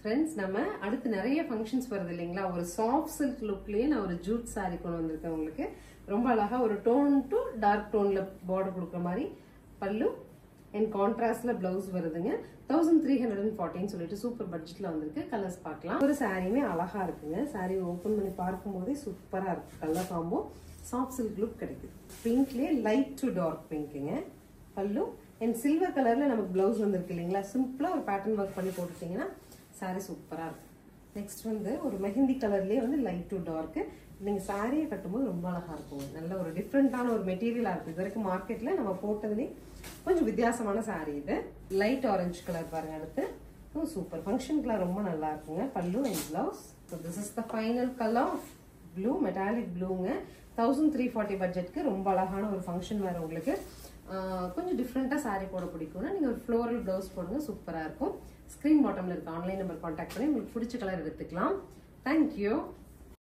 friends நம்ம அடுத்து நிறைய ஃபங்க்ஷன்ஸ் வருது இல்லைங்களா ஒரு சாஃப்ட் சில்க் லுக்லயே நான் ஒரு ஜூட் saree கொண்டு வந்திருக்கேன் உங்களுக்கு ரொம்ப அழகா ஒரு டோன் டு டார்க் டோன்ல பார்டர் கொடுக்குற மாதிரி பல்லு அண்ட் கான்ட்ராஸ்ட்ல பிளவுஸ் வருதுங்க தௌசண்ட் த்ரீ ஹண்ட்ரட் அண்ட் ஃபார்ட்டின்னு சொல்லிட்டு சூப்பர் பட்ஜெட்ல வந்திருக்கு கலர்ஸ் பார்க்கலாம் ஒரு சாரியுமே அழகா இருக்குங்க சாரி ஓப்பன் பண்ணி பார்க்கும்போதே சூப்பரா இருக்கு colour combo soft silk look கிடைக்குது பிங்க்லயே லைட் டு டார்க் பிங்க்குங்க பல்லு அண்ட் சில்வர் கலர்ல நமக்கு பிளவுஸ் வந்திருக்கு இல்லைங்களா சிம்பிளா ஒரு பேட்டர்ன் ஒர்க் பண்ணி போட்டுட்டீங்கன்னா சாரி சூப்பரா இருக்கும் நெக்ஸ்ட் வந்து ஒரு மெஹந்தி கலர்லயே வந்து லைட் டு டார்க் நீங்க சாரியை கட்டும்போது ரொம்ப அழகா இருக்கும் நல்ல ஒரு டிஃப்ரெண்டான ஒரு மெட்டீரியலா இருக்கு இது வரைக்கும் மார்க்கெட்ல நம்ம போட்டதுலேயே கொஞ்சம் வித்தியாசமான சாரி இது லைட் ஆரஞ்சு கலர் பாருங்க அடுத்து சூப்பர் ஃபங்க்ஷனுக்குலாம் ரொம்ப நல்லா இருக்குங்க pallu and blouse so this is the final colour of blue metallic ப்ளூங்க தௌசண்ட் த்ரீ ஃபார்ட்டி பட்ஜெட்க்கு ரொம்ப அழகான ஒரு ஃபங்க்ஷன் வேறு உங்களுக்கு ஆஹ் கொஞ்சம் டிஃப்ரெண்ட்டாக saree போட பிடிக்கும்னா நீங்கள் ஒரு ஃப்ளோரல் ப்ளவுஸ் போடுங்க சூப்பராக இருக்கும் ஸ்க்ரீன் பாட்டமில் இருக்க ஆன்லைன் நம்பர் காண்டாக்ட் பண்ணி உங்களுக்கு பிடிச்ச கலர் எடுத்துக்கலாம் தேங்க்யூ